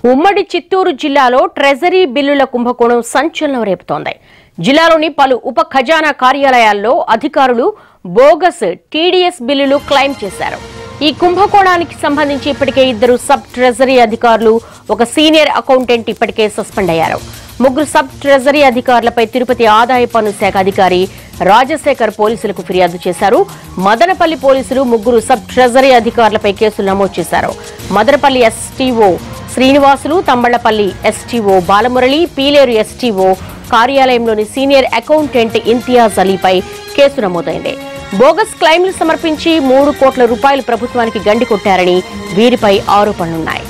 ఉమ్మడి చిత్తూరు జిల్లాలో ట్రెజరీ బిల్లుల కుంభకోణం సంచలనం రేపుతోంది జిల్లాలోని పలు ఉప ఖజానా కార్యాలయాల్లో అధికారులు బోగస్ టీడీఎస్ బిల్లులు క్లెయిమ్ చేశారు ఈ కుంభకోణానికి సంబంధించి ఇప్పటికే ఇద్దరు సబ్ ట్రెజరీ అధికారులు ఒక సీనియర్ అకౌంటెంట్ ఇప్పటికే సస్పెండ్ అయ్యారు ముగ్గురు సబ్ ట్రెజరీ అధికారులపై తిరుపతి ఆదాయ పన్ను శాఖ అధికారి రాజశేఖర్ పోలీసులకు ఫిర్యాదు చేశారు మదనపల్లి పోలీసులు ముగ్గురు సబ్ ట్రెజరీ అధికారులపై కేసులు నమోదు చేశారు Madanapalle STO Srinivasulu Thamballapalle STO Balamurali Pileru STO కార్యాలయంలోని సీనియర్ అకౌంటెంట్ ఇంతియాజ్ అలీపై కేసు నమోదైంది బోగస్ క్లెయిమ్లు సమర్పించి మూడు కోట్ల రూపాయలు ప్రభుత్వానికి గండి కొట్టారని వీరిపై ఆరోపణలున్నాయి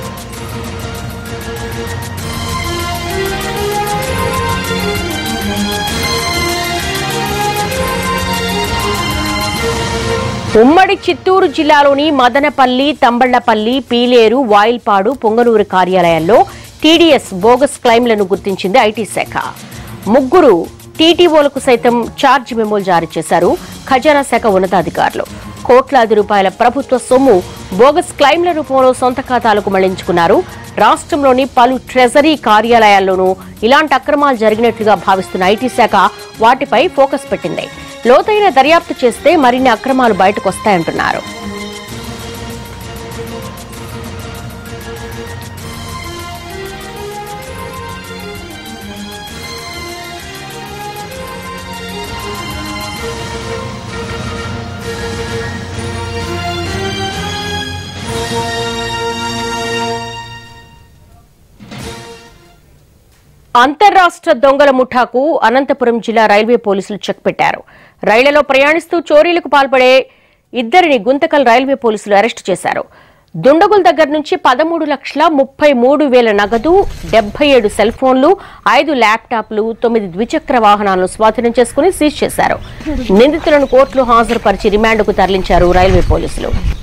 ఉమ్మడి చిత్తూరు జిల్లాలోని మదనపల్లి తంబళ్లపల్లి పీలేరు వాయిల్పాడు పొంగనూరు కార్యాలయాల్లో టీడీఎస్ బోగస్ క్లెయిమ్లను గుర్తించింది ఐటీ శాఖ ముగ్గురు టీటీఓలకు సైతం ఛార్జ్ మెమోలు జారీ చేశారు ఖజానా శాఖ ఉన్నతాధికారులు కోట్లాది రూపాయల ప్రభుత్వ సొమ్ము బోగస్ క్లెయిమ్ల రూపంలో సొంత ఖాతాలకు మళ్లించుకున్నారు రాష్ట్రంలోని పలు ట్రెజరీ కార్యాలయాల్లోనూ ఇలాంటి అక్రమాలు జరిగినట్లుగా భావిస్తున్న ఐటీ శాఖ వాటిపై ఫోకస్ పెట్టింది లోతైన దర్యాప్తు చేస్తే మరిన్ని అక్రమాలు బయటకు వస్తాయంటున్నారు అంతర్రాష్ట్ర దొంగల ముఠాకు అనంతపురం జిల్లా రైల్వే పోలీసులు చెక్ పెట్టారు రైళ్లలో ప్రయాణిస్తూ చోరీలకు పాల్పడే ఇద్దరిని గుంతకల్ రైల్వే పోలీసులు అరెస్టు చేశారు దుండగుల దగ్గర నుంచి పదమూడు లక్షల ముప్పై మూడు వేల నగదు డెబ్బై ఏడు సెల్ ఫోన్లు ఐదు ల్యాప్టాప్లు తొమ్మిది ద్విచక్ర వాహనాలను స్వాధీనం చేసుకుని సీజ్ చేశారు నిందితులను కోర్టులో హాజరుపరిచి రిమాండ్కు తరలించారు రైల్వే పోలీసులు